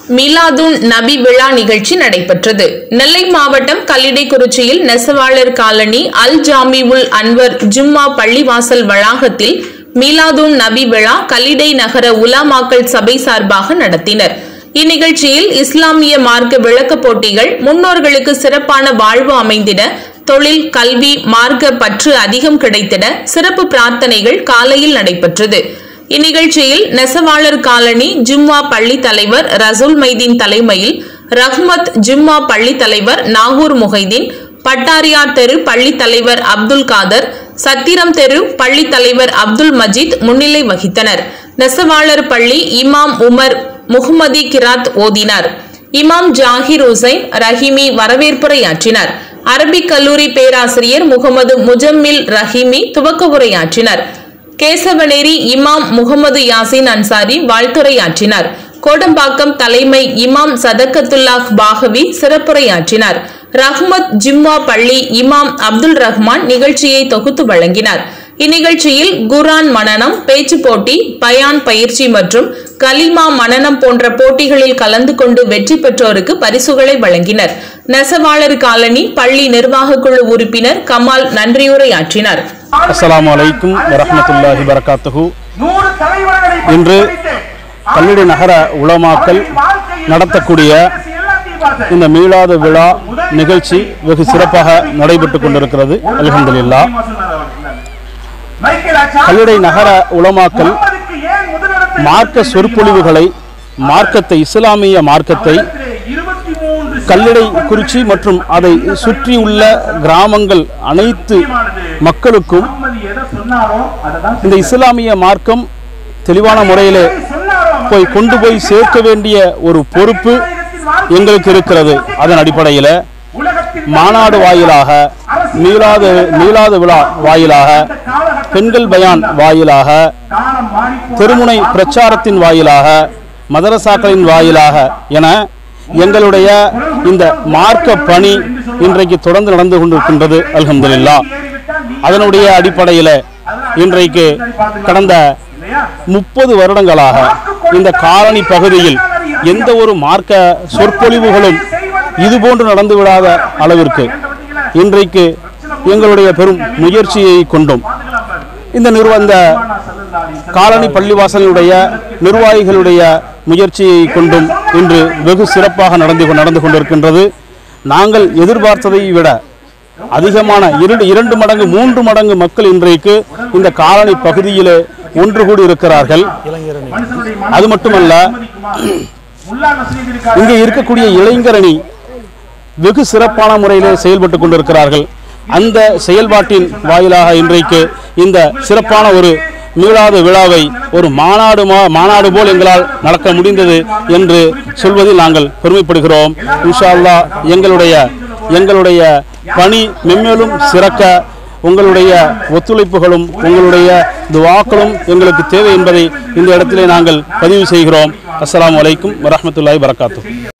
மிலாதுன் நபி விழா நிகழ்ச்சி நடைபெற்றது நெல்லை மாவட்டம் கல்லிடைக்குறிச்சியில் நெசவாளர் காலனி அல் ஜாமிவுல் அன்வர் ஜும்மா பள்ளிவாசல் வளாகத்தில் மீலாதுன் நபி விழா கல்லிடை நகர உலாமாக்கள் சபை சார்பாக நடத்தினர் இந்நிகழ்ச்சியில் இஸ்லாமிய மார்க்க விளக்கப் போட்டிகள் முன்னோர்களுக்கு சிறப்பான வாழ்வு அமைந்திட தொழில் கல்வி மார்க்க பற்று அதிகம் கிடைத்திட சிறப்பு பிரார்த்தனைகள் காலையில் நடைபெற்றது இந்நிகழ்ச்சியில் நெசவாளர் காலனி ஜும்மா பள்ளி தலைவர் ரசூல் மைதீன் தலைமையில் ரஹ்மத் ஜும்மா பள்ளி தலைவர் நாகூர் முஹைதீன் பட்டாரியார் தெரு பள்ளி தலைவர் அப்துல் காதர் சத்திரம் தெரு பள்ளி தலைவர் அப்துல் மஜீத் முன்னிலை வகித்தனர் நெசவாளர் பள்ளி இமாம் உமர் முஹம்மதி கிராத் ஓதினார் இமாம் ஜாகிர் உசைன் ரஹிமி வரவேற்புரையாற்றினார் அரபிக் கல்லூரி பேராசிரியர் முகமது முஜம்மில் ரஹிமி துவக்க உரையாற்றினார் கேசவனேரி இமாம் முகமது யாசின் அன்சாரி வாழ்த்துரையாற்றினார் கோடம்பாக்கம் தலைமை இமாம் சதக்கத்துல்லாஹ் பாகவி சிறப்புரையாற்றினார் ரஹ்மத் ஜிம்மா பள்ளி இமாம் அப்துல் ரஹ்மான் நிகழ்ச்சியை தொகுத்து வழங்கினார் இந்நிகழ்ச்சியில் குரான் மனனம் பேச்சு போட்டி பயான் பயிற்சி மற்றும் கலிமா மனனம் போன்ற போட்டிகளில் கலந்து கொண்டு வெற்றி பெற்றோருக்கு பரிசுகளை வழங்கினர் நெசவாளர் காலனி பள்ளி நிர்வாக குழு உறுப்பினர் கமால் நன்றியுரையாற்றினார் அஸ்ஸலாமு அலைக்கும் வரஹ்மத்துல்லாஹி வரகாத்துஹு நூறு தலைவர்களை இன்று கல்லிடை நகர உலமாக்கல் நடத்தக்கூடிய இந்த மீளாத விழா நிகழ்ச்சி வெகு சிறப்பாக நடைபெற்றுக் கொண்டிருக்கிறது அல்ஹம்துலில்லா கல்லிடை நகர உலமாக்கல் மார்க்க சொற்பொழிவுகளை மார்க்கத்தை இஸ்லாமிய மார்க்கத்தை கல்லிடை குறிச்சி மற்றும் அதை சுற்றியுள்ள கிராமங்கள் அனைத்து மக்களுக்கும் இந்த இஸ்லாமிய மார்க்கம் தெளிவான முறையிலே போய் கொண்டு போய் சேர்க்க வேண்டிய ஒரு பொறுப்பு எங்களுக்கு இருக்கிறது அதன் அடிப்படையில் மாநாடு வாயிலாக மீளாத மீளாத விழா வாயிலாக பெண்கள் பயான் வாயிலாக திருமுனை பிரச்சாரத்தின் வாயிலாக மதரசாக்களின் வாயிலாக என எங்களுடைய இந்த மார்க்க பணி இன்றைக்கு தொடர்ந்து நடந்து கொண்டிருக்கின்றது அல்ஹம்துலில்லா அதனுடைய அடிப்படையில் இன்றைக்கு கடந்த முப்பது வருடங்களாக இந்த காலனி பகுதியில் எந்த ஒரு மார்க்க சொற்பொழிவுகளும் இதுபோன்று நடந்து விடாத அளவிற்கு இன்றைக்கு எங்களுடைய பெரும் முயற்சியை கொண்டோம் இந்த நிறுவ இந்த காலனி பள்ளிவாசலுடைய நிர்வாகிகளுடைய முயற்சியை கொண்டும் இன்று வெகு சிறப்பாக நடந்து நடந்து கொண்டிருக்கின்றது நாங்கள் எதிர்பார்த்ததை விட அதிகமான இரண்டு இரண்டு மடங்கு மூன்று மடங்கு மக்கள் இன்றைக்கு இந்த காலனி பகுதியிலே ஒன்று கூடி இருக்கிறார்கள் அது மட்டுமல்ல இங்கே இருக்கக்கூடிய இளைஞரணி வெகு சிறப்பான முறையிலே செயல்பட்டு கொண்டிருக்கிறார்கள் அந்த செயல்பாட்டின் வாயிலாக இன்றைக்கு இந்த சிறப்பான ஒரு மீளாத விழாவை ஒரு மாநாடு மா- மாநாடு போல் எங்களால் நடக்க முடிந்தது என்று சொல்வதில் நாங்கள் பெருமைப்படுகிறோம் இன்ஷா அல்லாஹ் எங்களுடைய எங்களுடைய பணி மென்மேலும் சிறக்க உங்களுடைய ஒத்துழைப்புகளும் உங்களுடைய துவாக்களும் எங்களுக்கு தேவை என்பதை இந்த இடத்திலே நாங்கள் பதிவு செய்கிறோம் அஸ்ஸலாமு அலைக்கும் வரஹ்மத்துல்லாஹி வரகாத்து